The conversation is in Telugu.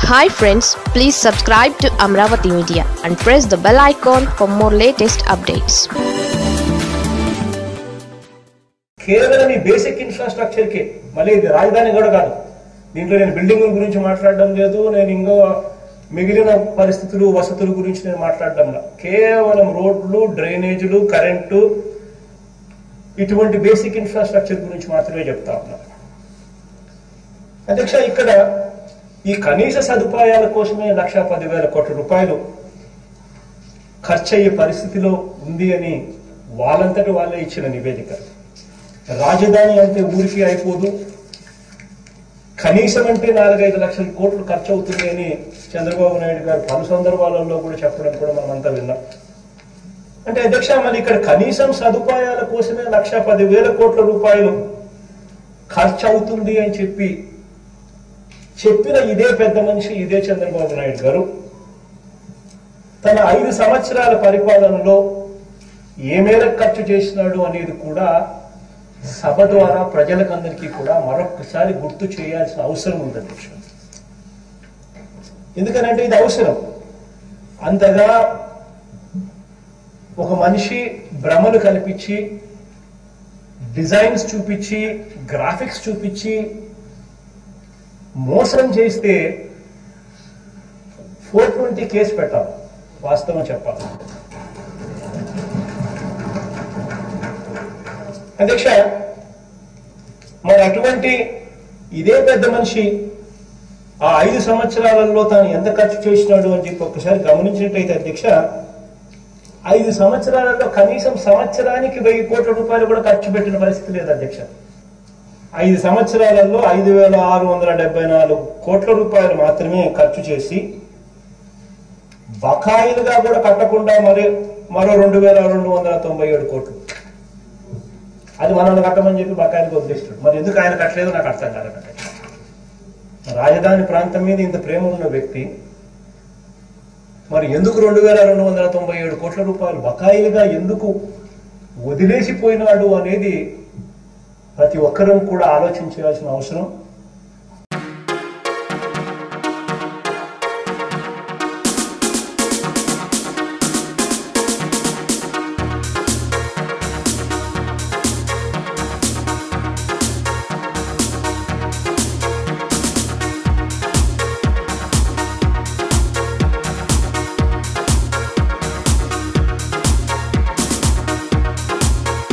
hi friends please subscribe to Amaravati media and press the bell icon for more latest updates కేవలం ఈ బేసిక్ ఇన్ఫ్రాస్ట్రక్చర్ కి మళ్ళీ ఇది రాజధాని కూడా కాదు దీంట్లో నేను బిల్డింగుల గురించి మాట్లాడడం లేదు నేను ఇంకో మిగిలిన పరిస్థితులు వసతుల గురించి నేను మాట్లాడడం లేదు కేవలం రోడ్లు డ్రైనేజీలు కరెంటు ఇటువంటి బేసిక్ ఇన్ఫ్రాస్ట్రక్చర్ గురించి మాత్రమే చెప్తా ఉన్నా అధ్యక్ష ఇక్కడ ఈ కనీస సదుపాయాల కోసమే లక్ష పదివేల కోట్ల రూపాయలు ఖర్చు అయ్యే పరిస్థితిలో ఉంది అని వాళ్ళంతటి వాళ్ళే ఇచ్చిన నివేదిక రాజధాని అంటే ఊరికి అయిపోదు కనీసం అంటే నాలుగైదు లక్షల కోట్లు ఖర్చు అవుతుంది అని చంద్రబాబు నాయుడు గారు పలు సందర్భాలలో కూడా చెప్పడం కూడా మనం అంతా విన్నాం అంటే అధ్యక్ష మరి ఇక్కడ కనీసం సదుపాయాల కోసమే లక్ష పదివేల కోట్ల రూపాయలు ఖర్చు అవుతుంది అని చెప్పి చెప్పిన ఇదే పెద్ద మనిషి ఇదే చంద్రబాబు నాయుడు గారు తన ఐదు సంవత్సరాల పరిపాలనలో ఏ మేరకు ఖర్చు చేసినాడు అనేది కూడా సభ ద్వారా ప్రజలకందరికీ కూడా మరొకసారి గుర్తు చేయాల్సిన అవసరం ఉంది అధ్యక్ష ఎందుకనంటే ఇది అవసరం అంతగా ఒక మనిషి భ్రమలు కల్పించి డిజైన్స్ చూపించి గ్రాఫిక్స్ చూపించి మోసం చేస్తే ఫోర్ ట్వంటీ కేసు పెట్టాలి వాస్తవం చెప్పాలి అధ్యక్ష మరి అటువంటి ఇదే పెద్ద మనిషి ఆ ఐదు సంవత్సరాలలో తాను ఎంత ఖర్చు చేసినాడు అని చెప్పి ఒకసారి గమనించినట్టయితే అధ్యక్ష ఐదు సంవత్సరాలలో కనీసం సంవత్సరానికి వెయ్యి కోట్ల రూపాయలు కూడా ఖర్చు పెట్టిన పరిస్థితి లేదు అధ్యక్ష ఐదు సంవత్సరాలలో ఐదు వేల ఆరు వందల డెబ్బై నాలుగు కోట్ల రూపాయలు మాత్రమే ఖర్చు చేసి బకాయిలుగా కూడా కట్టకుండా మరి మరో రెండు వేల రెండు వందల తొంభై ఏడు కోట్లు అది మనల్ని కట్టమని చెప్పి బకాయిలకు వదిలేస్తాడు మరి ఎందుకు ఆయన కట్టలేదో నాకు అర్థం కాదు రాజధాని ప్రాంతం మీద ఇంత ప్రేమ ఉన్న వ్యక్తి మరి ఎందుకు రెండు వేల రెండు వందల తొంభై ఏడు కోట్ల రూపాయలు బకాయిలుగా ఎందుకు వదిలేసిపోయినాడు అనేది ప్రతి ఒక్కరూ కూడా ఆలోచించాల్సిన అవసరం